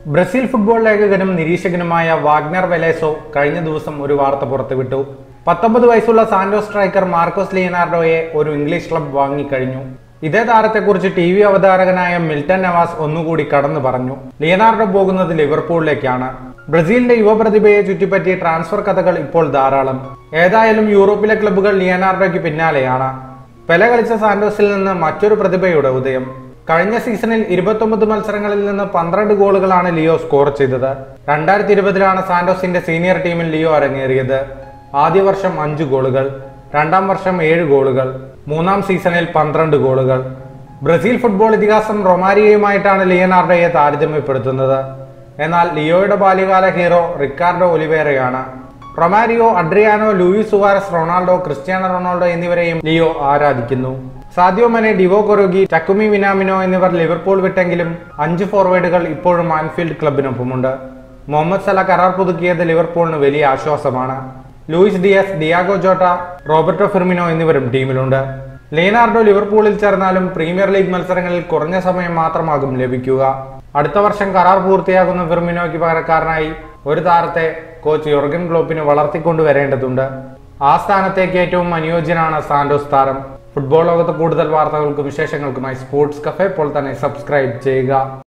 Brazil football ലേഖകനും നിരീക്ഷകനുമായ Wagner Velloso കഴിഞ്ഞ ദിവസം ഒരു വാർത്ത പുറത്തുവിട്ടു പത്തൊമ്പത് വയസ്സുള്ള സാന്റോ സ്ട്രൈക്കർ മാർക്കോസ് ലിയനാർഡോയെ ഒരു ഇംഗ്ലീഷ് ക്ലബ് വാങ്ങിക്കഴിഞ്ഞു ഇതേ താരത്തെക്കുറിച്ച് ടി വി അവതാരകനായ മിൽട്ടൺ നവാസ് ഒന്നുകൂടി കടന്നു പറഞ്ഞു ലിയനാർഡോ പോകുന്നത് ലിവർപൂളിലേക്കാണ് ബ്രസീലിന്റെ യുവപ്രതിഭയെ ചുറ്റിപ്പറ്റിയ ട്രാൻസ്ഫർ കഥകൾ ഇപ്പോൾ ധാരാളം ഏതായാലും യൂറോപ്പിലെ ക്ലബ്ബുകൾ ലിയനാർഡോയ്ക്ക് പിന്നാലെയാണ് പെല കളിച്ച സാന്റോസിൽ നിന്ന് മറ്റൊരു പ്രതിഭയുടെ ഉദയം കഴിഞ്ഞ സീസണിൽ ഇരുപത്തൊമ്പത് മത്സരങ്ങളിൽ നിന്ന് പന്ത്രണ്ട് ഗോളുകളാണ് ലിയോ സ്കോർ ചെയ്തത് രണ്ടായിരത്തി ഇരുപതിലാണ് സാന്റോസിന്റെ സീനിയർ ടീമിൽ ലിയോ അരങ്ങേറിയത് ആദ്യ വർഷം അഞ്ച് ഗോളുകൾ രണ്ടാം വർഷം ഏഴ് ഗോളുകൾ മൂന്നാം സീസണിൽ പന്ത്രണ്ട് ഗോളുകൾ ബ്രസീൽ ഫുട്ബോൾ ഇതിഹാസം റൊമാരിയയുമായിട്ടാണ് ലിയനാർഡോയെ താരതമ്യപ്പെടുത്തുന്നത് എന്നാൽ ലിയോയുടെ ബാല്യകാല ഹീറോ റിക്കാർഡോ ഒലിവേറയാണ് Romario Adriano Luis Suarez Ronaldo Cristiano Ronaldo എന്നിവരെയും ലിയോ ആരാധിക്കുന്നു സാദിയോ മനെ ഡിവോ കൊറുഗി ടക്കുമി വിനാമിനോ എന്നിവർ ലിവർപൂൾ വിട്ടെങ്കിലും അഞ്ച് ഫോർവേഡുകൾ ഇപ്പോഴും ആൻഫീൽഡ് ക്ലബിനൊപ്പമുണ്ട് മുഹമ്മദ് സല കരാർ പുതുക്കിയത് ലിവർപൂളിന് വലിയ ആശ്വാസമാണ് Luis Diaz Diogo Jota Roberto Firmino എന്നിവരും ടീമിലുണ്ട് ലിയനാർഡോ ലിവർപൂളിൽ ചേർന്നാലും പ്രീമിയർ ലീഗ് മത്സരങ്ങളിൽ കുറഞ്ഞ സമയം മാത്രമാകും ലഭിക്കുക അടുത്ത വർഷം കരാർ പൂർത്തിയാകുന്ന ഫിർമിനോയ്ക്ക് പകരക്കാരനായി ഒരു താരത്തെ കോച്ച് യൊർഗൻ ക്ലോപ്പിന് വളർത്തിക്കൊണ്ടുവരേണ്ടതുണ്ട് ആ സ്ഥാനത്തേക്ക് ഏറ്റവും അനുയോജ്യനാണ് സാന്റോസ് താരം ഫുട്ബോൾ ലോകത്ത് കൂടുതൽ വാർത്തകൾക്കും വിശേഷങ്ങൾക്കുമായി സ്പോർട്സ് കഫേ ഇപ്പോൾ തന്നെ സബ്സ്ക്രൈബ് ചെയ്യുക